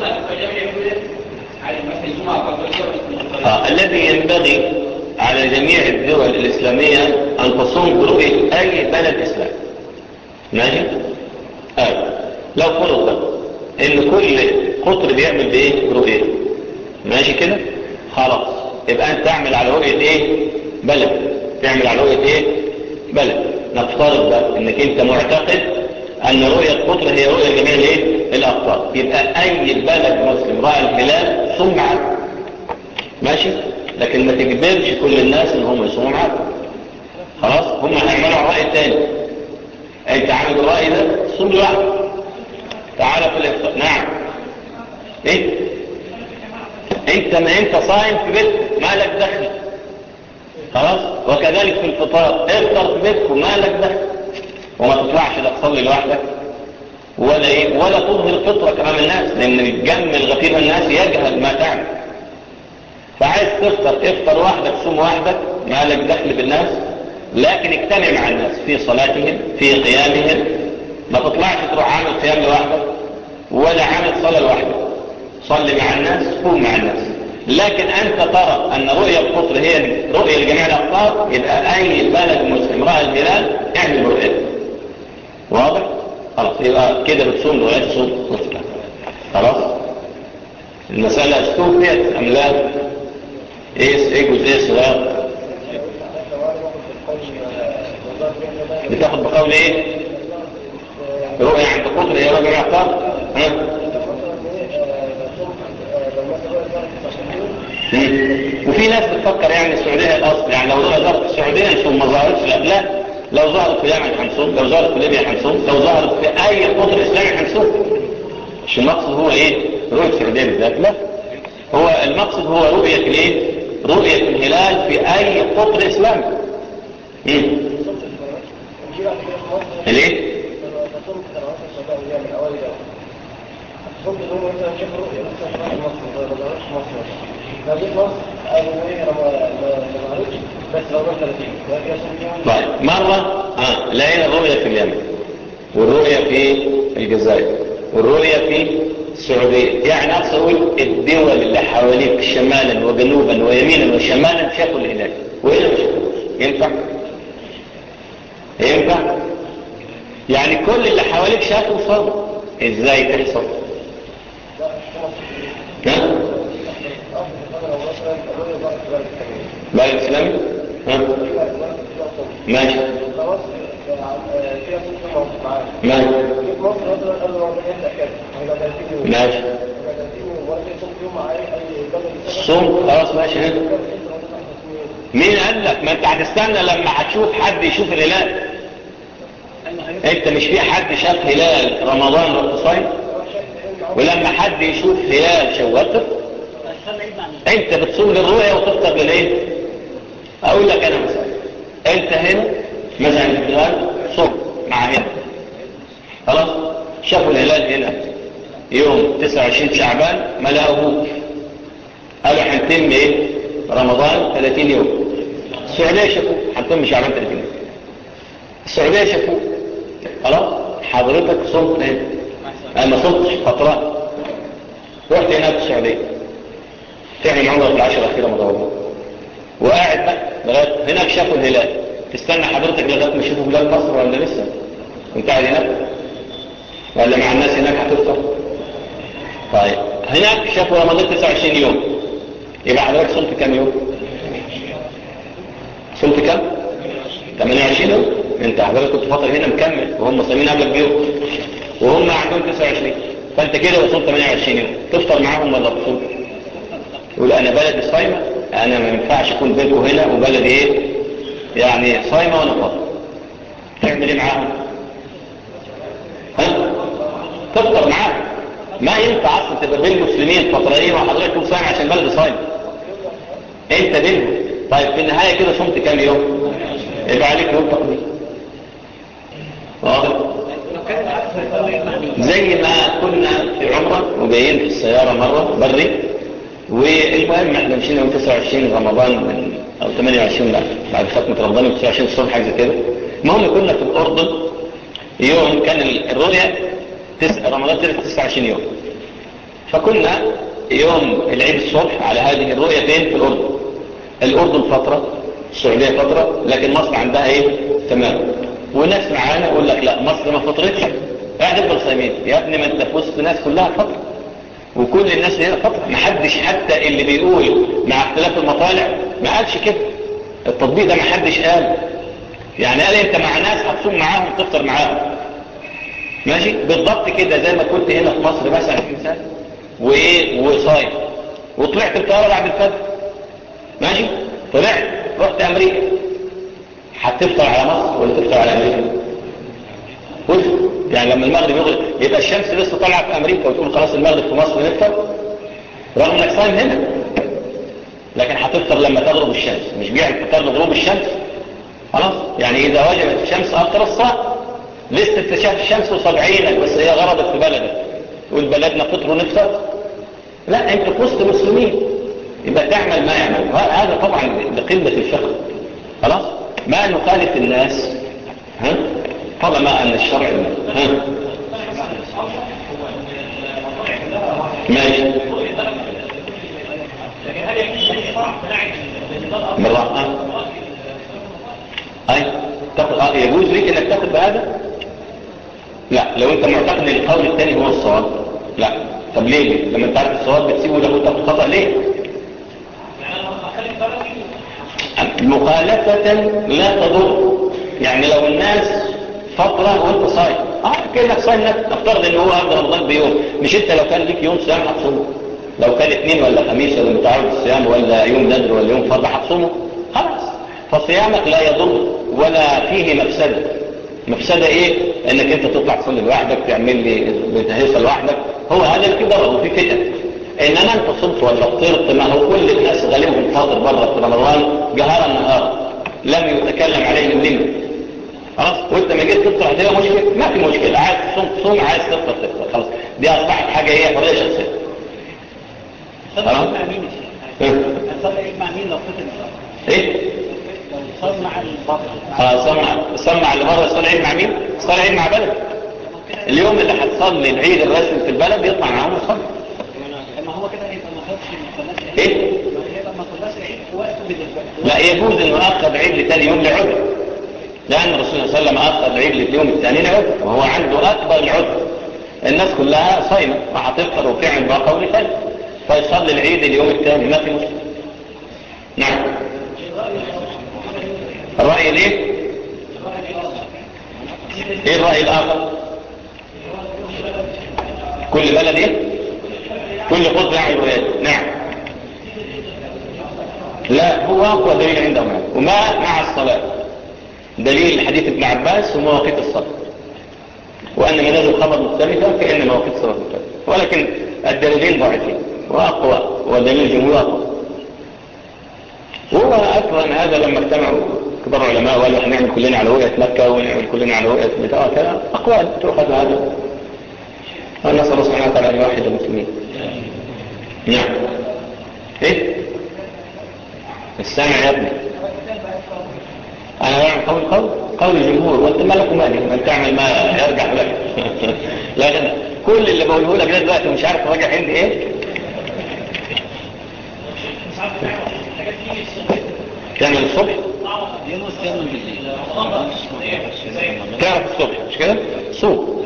آه. الذي ينبغي على جميع الدول الإسلامية أن تصوم برؤية أي بلد إسلامي ماشي؟ آه. لو فرض إن كل قطر بيعمل بإيه؟ برؤية ماشي كده؟ خلاص يبقى أنت تعمل على رؤية إيه؟ بلد تعمل على رؤية إيه؟ بلد نفترض بقى إنك أنت معتقد أن رؤية قطر هي رؤية جميع الإيه؟ الأقطار يبقى أي بلد مسلم رأى الهلال صم معه ماشي لكن ما تجبرش كل الناس ان هم يصوموا معاك خلاص هم هيعملوا الرأي الثاني انت عامل الرأي ده صوم لوحدك تعالى في الافطار نعم ايه انت ما انت صايم في بيتك ما لك دخل خلاص وكذلك في الفطار افطر في بيتك ما لك دخل وما تطلعش لا تصلي لوحدك ولا ايه ولا تظهر فطرك امام الناس لان الجم الغفير الناس يجهل ما تعمل فعايز تفطر افطر وحدك صوم وحدك ما لك دخل بالناس لكن اجتمع مع الناس في صلاتهم في قيامهم ما تطلعش تروح عامل قيام لوحدك ولا عامل صلاة لوحدك صلي مع الناس قوم مع الناس لكن انت ترى ان رؤية القطر هي رؤية لجميع الاقطار يبقى اي بلد مسلم رأى الهلال اعمل رؤية واضح خلاص يبقى كده بتصوم لغاية صوم مطلق خلاص المسألة استوفيت ام لا ايه ايه جزئية الصغار بتاخد بقول ايه رؤية عند قطر هي رؤية اعطار ها وفي ناس بتفكر يعني السعودية الاصل يعني لو ظهرت في السعودية نصوم ما ظهرتش لا لا لو ظهرت في اليمن هنصوم لو ظهرت في ليبيا هنصوم لو ظهرت في اي قطر اسلامي هنصوم مش المقصد هو ايه رؤية السعودية بالذات لا هو المقصد هو رؤية الايه رؤية الهلال في اي قطر اسلامي ايه ليه ممكن هم مثلا شافوا رؤية مثلا في مصر ما ظهرتش مصر لو جيت مصر قالوا ايه ما ظهرتش بس لو ظهرت 30 وهي يوم طيب مرة آه لقينا الرؤية في اليمن والرؤية في الجزائر والرؤية في السعودية يعني أقصد أقول الدول اللي حواليك شمالا وجنوبا ويمينا وشمالا شافوا الهلال وإلا ما شافوش ينفع؟ ينفع؟ يعني كل اللي حواليك شافوا صار ازاي تحصل؟ ها؟ بلد اسلامي؟ ها؟ ماشي خلاص فيها ممكن معاك ماشي جيت مصر مثلا قالوا له ربنا يبدا كده هيبقى 30 يوم ماشي هيبقى 30 يوم ولا يصوم يوم معايا اي بلد صوم خلاص ماشي ها؟ مين قال لك ما انت هتستنى لما هتشوف حد يشوف الهلال انت مش في حد شاف هلال رمضان وانت صايم ولما حد يشوف هلال شوال تفطر انت بتصوم للرؤية وتفطر للايه اقول لك انا مثلا انت هنا مثلا الهلال صوم مع هنا خلاص شافوا الهلال هنا يوم 29 شعبان ما لقوهوش قالوا هنتم ايه رمضان 30 يوم السعودية شافوه هنتم شعبان 30 يوم السعودية شافوه خلاص حضرتك صمت هنا انا ما صمتش فترات رحت هناك في السعودية تعمل عمره في العشر الأخيرة مدورة وقاعد بقى لغاية هناك شافوا الهلال تستنى حضرتك لغاية ما يشوفوا هلال مصر ولا لسه وانت قاعد هناك ولا مع الناس هناك هتفطر طيب هناك شافوا رمضان 29 يوم يبقى حضرتك صمت كام يوم صمت كم 28 يوم انت حضرتك كنت فتره هنا مكمل وهم صايمين قبلك بيوم وهم عندهم 29 فانت كده وصلت 28 يوم تفطر معاهم ولا تصوم يقول انا بلدي صايمه انا ما ينفعش اكون بينكم هنا وبلدي ايه يعني صايمه وانا فاطر تعمل ايه معاهم ها تفطر معاهم ما ينفع اصلا تبقى بين مسلمين فطرانين وحضرتك تكون صايم عشان بلد صايم انت بينهم طيب في النهايه كده صمت كام يوم يبقى عليك يوم تقضي واضح زي ما كنا في عمره وجايين في السياره مره بري والمهم احنا مشينا يوم 29 رمضان من او 28 لا بعد ختمه رمضان يوم 29 الصبح حاجه زي كده المهم كنا في الاردن يوم كان الرؤيه تس... رمضان طلع 29 يوم فكنا يوم العيد الصبح على هذه الرؤيه فين في الاردن الاردن فتره السعوديه فتره لكن مصر عندها ايه تمام وناس معانا يقول لك لا مصر ما فطرتش قاعد افضل صايمين يا ابني ما انت في وسط ناس كلها فتره وكل الناس هنا فتره ما حدش حتى اللي بيقول مع اختلاف المطالع ما قالش كده التطبيق ده ما حدش قال يعني قال انت مع ناس هتصوم معاهم تفطر معاهم ماشي بالضبط كده زي ما كنت هنا في مصر مثلا 20 سنه وايه وصايم وطلعت الطياره بعد الفجر ماشي طلعت رحت امريكا هتفطر على مصر ولا تفطر على امريكا قلت يعني لما المغرب يغرب يبقى الشمس لسه طالعه في امريكا وتقول خلاص المغرب في مصر نفطر رغم انك صايم هنا لكن هتفطر لما تغرب الشمس مش بيعمل فطار لغروب الشمس خلاص يعني اذا وجبت الشمس افطر الصائم لسه اكتشاف الشمس وصبعينك بس هي غربت في بلدك تقول بلدنا فطر ونفطر لا انت في وسط مسلمين يبقى تعمل ما يعمل هذا طبعا لقله الفقه خلاص ما نخالف الناس ها طالما ان الشرع ها ماشي بالراحه اي تاخد اه يجوز ليك انك تاخد بهذا لا لو انت معتقد ان القول الثاني هو الصواب لا طب ليه لما انت عارف الصواب بتسيبه له تاخد خطا ليه مخالفة لا تضر يعني لو الناس فترة وانت صايم اه كأنك صايم نفترض ان هو قبل رمضان بيوم مش انت لو كان ليك يوم صيام هتصومه لو كان اثنين ولا خميس ولا متعود الصيام ولا يوم ندر ولا يوم فرض هتصومه خلاص فصيامك لا يضر ولا فيه مفسدة مفسدة ايه انك انت تطلع تصلي لوحدك تعمل لي بتهيصة لوحدك هو هذا اللي فيه ضرر وفيه فتن انما انت صمت ولا فطرت ما هو كل الناس غالبهم فاطر بره في رمضان جهارا نهارا لم يتكلم عليهم لما خلاص وانت ما جيت تفطر هتبقى مشكله ما في مشكله عايز تصوم تصوم عايز تفطر تفطر خلاص دي اصبحت حاجه ايه حريه شخصيه صلي مع مين يا شيخ؟ صلي مع مين لو فطر ايه لو صلي مع البطل اه سمع سمع اللي بره صلي عيد مع مين صلي عيد مع بلد اليوم اللي هتصلي العيد الرسمي في البلد يطلع معاهم ويصلي ما هو كده هيبقى ما خدش ما خدناش ايه ما هيبقى ما خدناش عيد في وقته بالنسبه له لا يجوز انه اخذ عيد لتاني يوم لعذر لان الرسول صلى الله عليه وسلم اخذ عيد لليوم الثاني لعذر وهو عنده اكبر العذر الناس كلها صايمه وهتفطر وتعمل بقى قول ثاني فيصلي العيد اليوم الثاني ما في مشكله نعم الراي ليه ايه الراي الاخر كل بلد ايه كل قطب يعمل ولاده نعم لا هو اقوى دليل عندهم يعني. وما مع الصلاه دليل حديث ابن عباس ومواقيت الصلاه وان منازل الخبر مختلفه كان مواقيت الصلاه مختلفه ولكن الدليلين ضعيفين واقوى ودليل الجمهور اقوى وهو اكبر من هذا لما اجتمعوا كبار علماء وقالوا احنا نعمل كلنا على رؤيه مكه ونعمل كلنا على رؤيه بتاع كذا اقوال تؤخذ هذا ونسال الله سبحانه وتعالى ان يوحد المسلمين نعم ايه السامع يا ابني انا بعمل قول قول قول الجمهور وانت مالك ومالي من تعمل ما يرجع لك لا غنى كل اللي بقوله لك ده دلوقتي مش عارف راجع عندي ايه تعمل الصبح يوم الصيام من بالليل تعرف الصبح مش كده صوم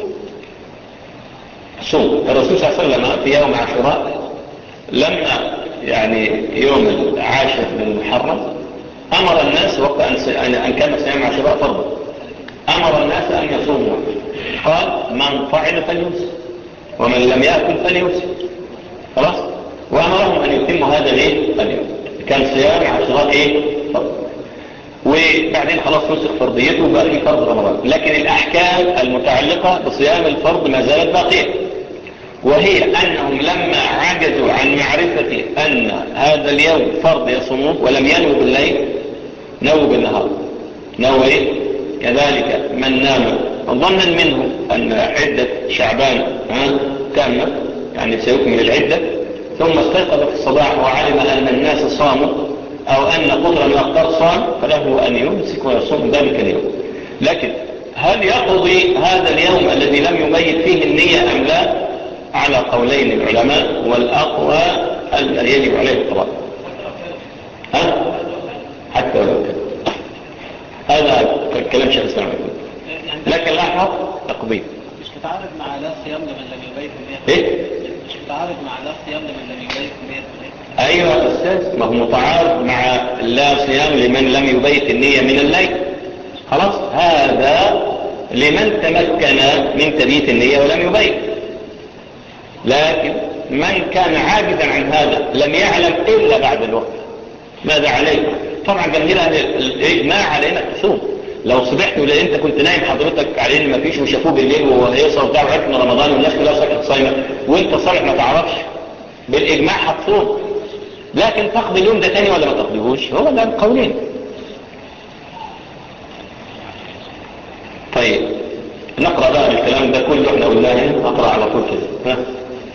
صوم الرسول صلى الله عليه وسلم في يوم عاشوراء لما يعني يوم العاشر من محرم أمر الناس وقت أن س- أن أن كان صيام عاشوراء فرضا أمر الناس أن يصوموا قال من فعل فليمسك ومن لم يأكل فليمسك خلاص وأمرهم أن يتموا هذا الايه اليوم كان صيام عاشوراء ايه فرض وبعدين خلاص نسخ فرضيته وبقى في فرض رمضان لكن الأحكام المتعلقة بصيام الفرض ما زالت باقية وهي أنهم لما عجزوا عن معرفة أن هذا اليوم فرض يصوموه ولم ينووا بالليل نووا بالنهار نووا إيه؟ كذلك من نام ظنا منه أن عدة شعبان ها، تامة يعني سيكمل العدة ثم استيقظ في الصباح وعلم أن الناس صاموا أو أن قدر من الأقطار صام فله أن يمسك ويصوم ذلك اليوم لكن هل يقضي هذا اليوم الذي لم يبيت فيه النية أم لا على قولين العلماء والأقوى أن يجب عليه القضاء ها؟ حتى ولو كان هذا كلام شيخ الإسلام يقول يعني لكن لاحظ تقضيه مش متعارض مع لا صيام لمن لم يبيت النية ايه مش متعارض مع لا صيام لمن لم يبيت النية ايوه يا استاذ ما هو متعارض مع لا صيام لمن لم يبيت النية من الليل خلاص هذا لمن تمكن من تبيت النية ولم يبيت لكن من كان عاجزا عن هذا لم يعلم الا بعد الوقت ماذا عليه طبعا جميل أهل الاجماع على انك تصوم لو صبحت ولا انت كنت نايم حضرتك على ان مفيش وشافوه بالليل وهو هيصل بتاع وعرف من رمضان والناس كلها ساكت صايمه وانت صالح ما تعرفش بالاجماع هتصوم لكن تقضي اليوم ده تاني ولا ما تقضيهوش هو ده القولين طيب نقرا بقى الكلام ده كله احنا قلناه هنا اقرا على طول كده ها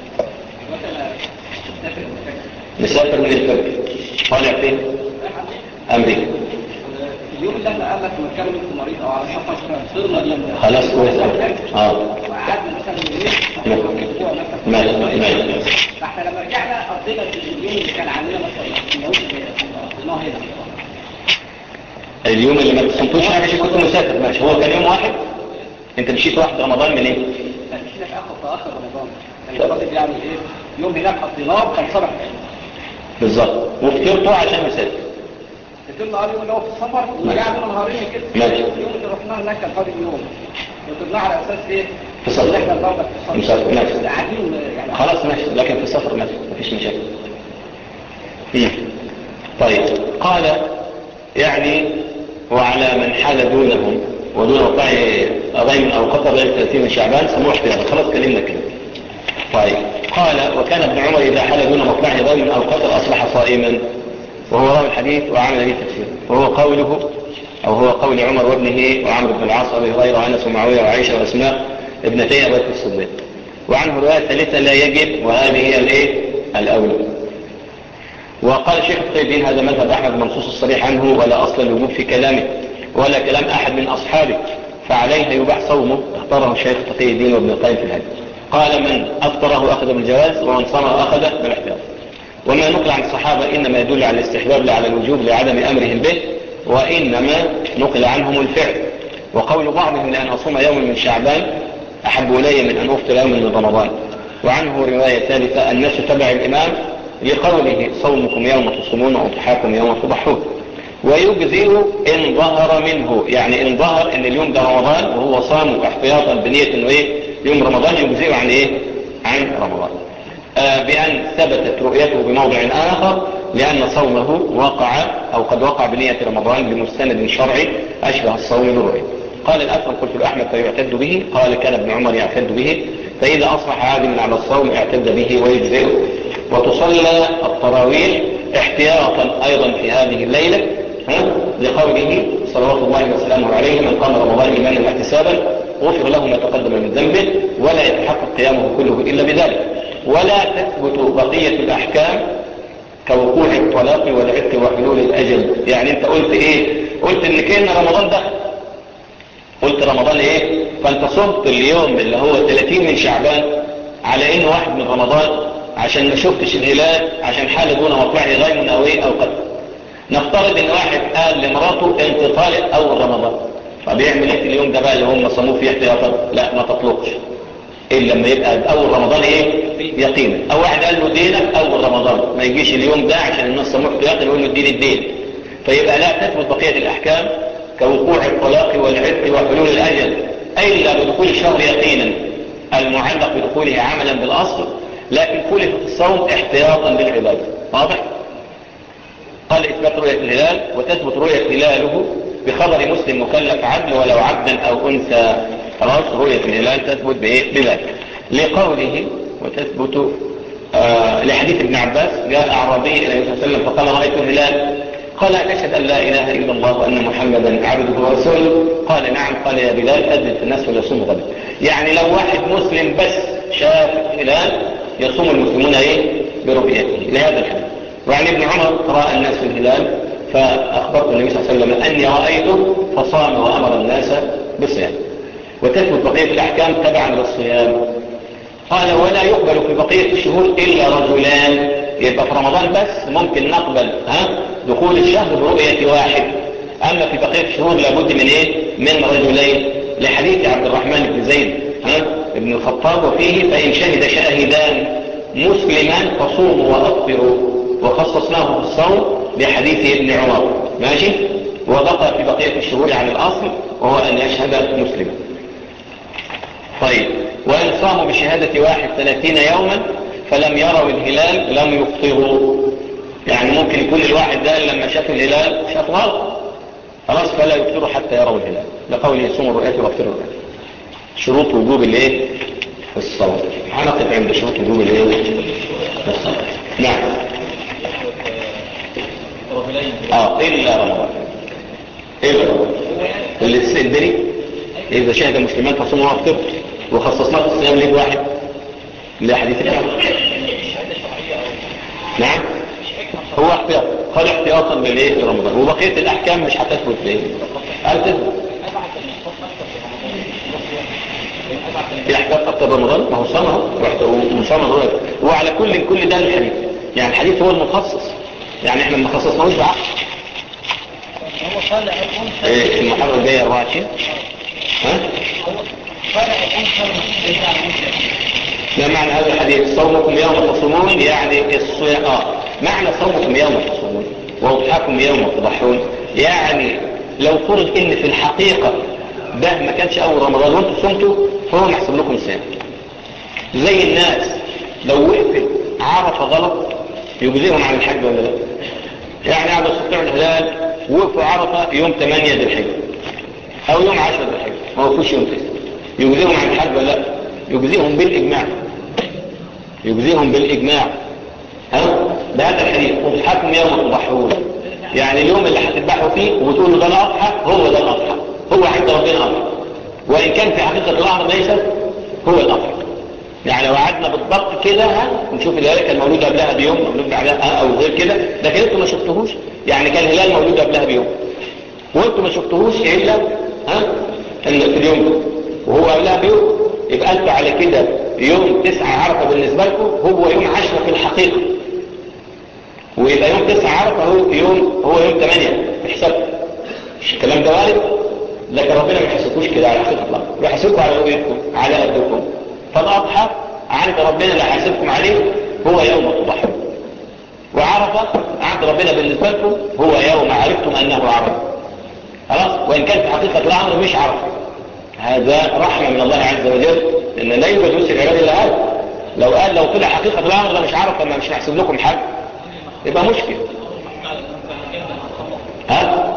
مسافر من الفجر طالع فين امريكا اليوم اللي احنا قال لك لما كان منكم مريض او على سفر صرنا اليوم ده خلاص كويس اه وقعدنا مثلا يومين ماشي. اسبوع مثلا ماشي ماشي فاحنا لما رجعنا قضينا اليوم اللي كان عندنا مثلا ما هوش قضيناه هنا اليوم اللي ما تصمتوش انا ماشي كنت مسافر ماشي هو كان يوم واحد انت مشيت واحد رمضان من ايه مشينا في اخر في اخر رمضان كان فاضل يعني ايه يوم هناك قضيناه كان صبح بالظبط وفطرته عشان مسافر فضلنا قال يوم اللي هو في السفر ورجعنا نهارين كده ماشي. اليوم اللي رحنا هناك كان فاضل يوم وطلعنا على اساس ايه؟ في السفر. إن احنا برضك في مسافر، السفر ماشي. بس قاعدين يعني خلاص ماشي لكن في السفر ماشي مفيش مشاكل مم. طيب قال يعني وعلى من حال دونهم ودون وقع غيم او قطر غير 30 من شعبان سموه احتياطا خلاص كلمنا كده طيب قال وكان ابن عمر اذا حال دون مطلع غيم او قطر اصبح صائما وهو راوي الحديث وعمل به تفسير وهو قوله او هو قول عمر وابنه وعمرو بن العاص وابي هريره وانس ومعاويه وعائشه واسماء ابنتي ابي بكر الصديق وعنه روايه ثالثه لا يجب وهذه هي الايه الاولى وقال شيخ الطيبين هذا مذهب أحمد منصوص الصريح عنه ولا أصل الوجوب في كلامه ولا كلام أحد من أصحابه فعليه يباح صومه اختاره الشيخ تقي الدين وابن القيم في الهدي قال من أفطره أخذ بالجواز ومن صمر أخذ بالاحتياط وما نقل عن الصحابة إنما يدل على الاستحباب لا على الوجوب لعدم أمرهم به وإنما نقل عنهم الفعل وقول بعضهم لأن أصوم يوم من شعبان أحب إلي من أن أفطر يوم من رمضان وعنه رواية ثالثة الناس تبع الإمام لقوله صومكم يوم تصومون وأضحاكم يوم تضحون ويجزئ إن ظهر منه يعني إن ظهر إن اليوم ده رمضان وهو صام احتياطا بنية إنه إيه يوم رمضان يجزئ عن إيه عن رمضان آه بأن ثبتت رؤيته بموضع آخر لأن صومه وقع أو قد وقع بنية رمضان بمستند شرعي أشبه الصوم بالرؤية قال الأكرم قلت لأحمد فيعتد به قال كان ابن عمر يعتد به فإذا أصبح عادلا على الصوم اعتد به ويجزئه وتصلى التراويح احتياطا أيضا في هذه الليلة ها؟ لقوله صلوات الله وسلامه عليه من قام رمضان إيمانا واحتسابا غفر له ما تقدم من ذنبه ولا يتحقق قيامه كله إلا بذلك ولا تثبت بقية الأحكام كوقوع الطلاق والعتق وحلول الأجل يعني انت قلت ايه قلت ان كان رمضان دخل قلت رمضان ايه فانت صمت اليوم اللي هو 30 من شعبان على انه واحد من رمضان عشان ما شفتش الهلال عشان حالة دون مطلعه غيم او ايه او قتل نفترض ان واحد قال لمراته انت طالق اول رمضان طب يعمل ايه في اليوم ده بقى اللي هم صموه فيه احتياطا لا ما تطلقش الا لما يبقى اول رمضان ايه يقينا او واحد قال له دينك اول رمضان ما يجيش اليوم ده عشان الناس صموه احتياطا يقول له اديني الدين فيبقى لا تثبت بقية الأحكام كوقوع الطلاق والعتق وحلول الأجل إلا بدخول الشهر يقينا المعلق بدخوله عملا بالأصل لكن خلف في الصوم احتياطا للعبادة واضح؟ قال إثبات رؤية الهلال وتثبت رؤية هلاله بخبر مسلم مكلف عدل ولو عبدا أو أنثى خلاص رؤية الهلال تثبت بإيه؟ بذلك لقوله وتثبت آه لحديث ابن عباس جاء أعرابي إلى النبي صلى الله عليه وسلم فقال رأيت الهلال قال أشهد أن لا إله إلا الله وأن محمدا عبده ورسوله قال نعم قال يا بلال أذن الناس ويصوم غدا يعني لو واحد مسلم بس شاف الهلال يصوم المسلمون إيه برؤيته لهذا الحديث وعن ابن عمر رأى الناس في الهلال فأخبرت النبي صلى الله عليه وسلم أني رأيته فصام وأمر الناس بالصيام وتثبت بقية الأحكام تبعا للصيام قال ولا يقبل في بقية الشهور إلا رجلان يبقى في رمضان بس ممكن نقبل ها دخول الشهر برؤية واحد أما في بقية الشهور لابد من إيه من رجلين لحديث عبد الرحمن بن زيد ها ابن الخطاب وفيه فإن شهد شاهدان مسلمان فصوموا وأفطروا وخصصناه في الصوم بحديث ابن عمر ماشي وبقى في بقية الشهور عن الأصل وهو أن يشهد مسلما طيب وإن صاموا بشهادة واحد ثلاثين يوما فلم يروا الهلال لم يفطروا يعني ممكن يكون الواحد ده لما شاف الهلال شاف غلط خلاص فلا يفطروا حتى يروا الهلال لقول يصوم الرؤية ويفطروا الرؤية شروط وجوب الايه الصوم هنقف عند شروط وجوب الايه الصوم نعم اه الا رمضان الا رمضان اللي تسدري اذا شهد مسلمان فصوموا وافطروا وخصصناه في الصيام ليه واحد لحديث الحق نعم هو احتياط قال احتياطا للايه لرمضان وبقيه الاحكام مش هتثبت ليه قال تثبت في احكام اكتر رمضان ما هو صنعه ومصنع رؤية وعلى كل كل ده الحديث يعني الحديث هو المخصص يعني احنا ما خصصناهوش بعقل هو قال أكون ايه المحاضره الجايه 24 ها قال أكون خير ده معنى هذا الحديث صومكم يوم تصومون يعني الصيام اه معنى صومكم يوم تصومون وضحاكم يوم تضحون يعني لو فرض ان في الحقيقة ده ما كانش اول رمضان وانتم صمتوا فهو محسوب لكم صيام زي الناس لو وقفت عرفة غلط يجزيهم عن الحج ولا لا يعني قعدوا يستطيعوا الهلال وقفوا عرفة يوم 8 ذي الحجة او يوم 10 ذي الحجة ما وقفوش يوم 9 يجزيهم عن الحج ولا لا يجزيهم بالإجماع يجزيهم بالإجماع ها بهذا الحديث اضحكم يوم تضحون يعني اليوم اللي هتذبحوا فيه وتقولوا ده الأضحى هو ده الأضحى هو عند ربنا أضحى وإن كان في حقيقة الأمر ليس هو الأضحى يعني لو قعدنا بالضبط كده ها نشوف الهلال كان مولود قبلها بيوم مولود بعدها او غير كده لكن انتوا ما شفتوهوش يعني كان الهلال مولود قبلها بيوم وانتوا ما شفتوهوش الا ها ان في اليوم ده وهو قبلها بيوم يبقى انتوا على كده يوم تسعة عرفة بالنسبة لكم هو يوم عشرة في الحقيقة ويبقى يوم تسعة عرفة هو يوم هو يوم ثمانية بحساب مش الكلام ده وارد لكن ربنا ما يحسبكوش كده على حقيقة الله يحسبكم على رؤيتكم على قدكم فالأضحى عند ربنا اللي حاسبكم عليه هو يوم التضحى وعرفة عند ربنا بالنسبة لكم هو يوم عرفتم أنه عرفة خلاص وإن كان في حقيقة الأمر مش عرفة هذا رحمة من الله عز وجل إن لا يوجد وسع العباد إلا هذا لو قال لو طلع حقيقة الأمر ده مش عرفة ما مش هحسب لكم حاجة يبقى مشكلة ها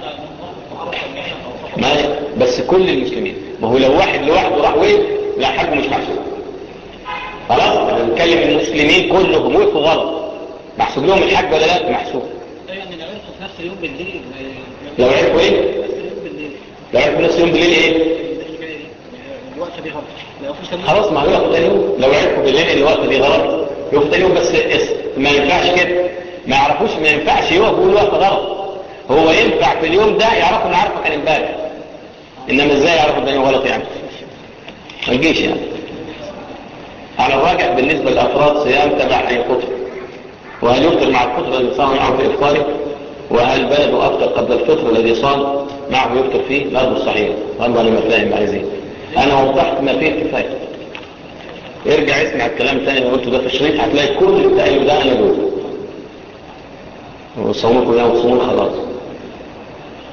ما بس كل المسلمين ما هو لو واحد لوحده راح وقف لا حاجه مش محسوب خلاص انا بنتكلم المسلمين كلهم وقفوا غلط محسوب لهم الحج ولا لا محسوب يعني لو عرفوا في نفس اليوم بالليل لو عرفوا ايه نفس اليوم بالليل لو عرفوا نفس يوم بالليل ايه الوقت دي غلط لو في سبيل خلاص ما هو ياخد تاني يوم لو عرفوا بالليل ان الوقت دي غلط ياخد تاني يوم بس اس- ما ينفعش كده ما يعرفوش ما ينفعش يقف ويقول الوقت غلط هو ينفع في اليوم ده يعرفوا ان عارفه كان امبارح انما ازاي يعرفوا الدنيا غلط يعني ما يجيش يعني على الراجع بالنسبة للأفراد صيام تبع أي قطر وهل يفطر مع الفطر الذي صام معه في إفطاره وهل بلد أفطر قبل الفطر الذي صام معه يفطر فيه برضه صحيح برضه أنا ما فاهم عايزين أنا وضحت ما فيه كفاية ارجع اسمع الكلام الثاني اللي قلته ده في الشريط هتلاقي كل التأييد ده أنا قلته وصومكم يوم صومون خلاص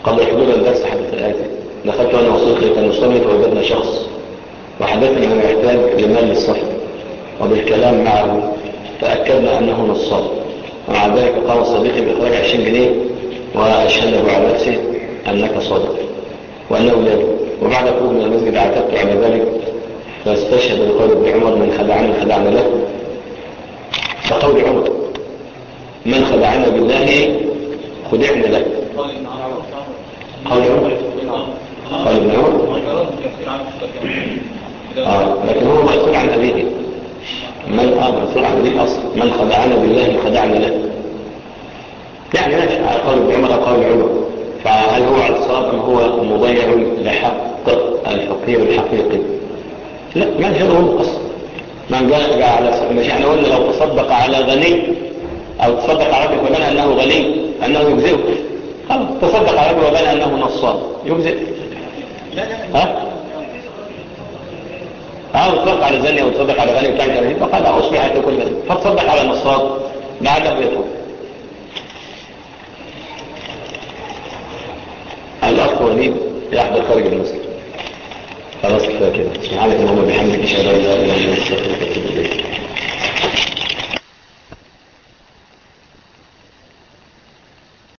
قبل حضور الدرس حدث الآتي دخلت أنا وصديقي كان نصلي فوجدنا شخص وحدثنا أنه يحتاج لمال للسفر وبالكلام معه تأكدنا أنه نصاب ومع ذلك قال صديقي بإخراج 20 جنيه وأشهده على نفسه أنك صادق وأنه لا وبعد خروج من المسجد عتبت على ذلك فاستشهد بقول ابن عمر من خدعني خدعنا له فقول عمر من خدعنا بالله خدعنا له قول عمر قال ابن عمر آه. لكن هو مسؤول عن أبيه من آه مسؤول عن أبيه أصلا من خدعنا بالله خدعنا له يعني ماشي على قول ابن عمر قول عمر فهل هو عصاب أم هو مضيع لحق الفقير الحقيقي لا ما هو الأصل من جاء على مش احنا قلنا لو تصدق على غني أو تصدق على رجل وبنى أنه غني أنه يجزئه خلاص تصدق على رجل وبنى أنه نصاب يجزئ ها؟ اه وتصدق على زني او تصدق على غني بتاع جريد فقال اصبحت كل ذلك فتصدق على نصاب بعد بيته الاخ وليد يحضر خارج المسجد خلاص كفايه كده سبحانك اللهم وبحمدك اشهد ان لا اله الا انت استغفرك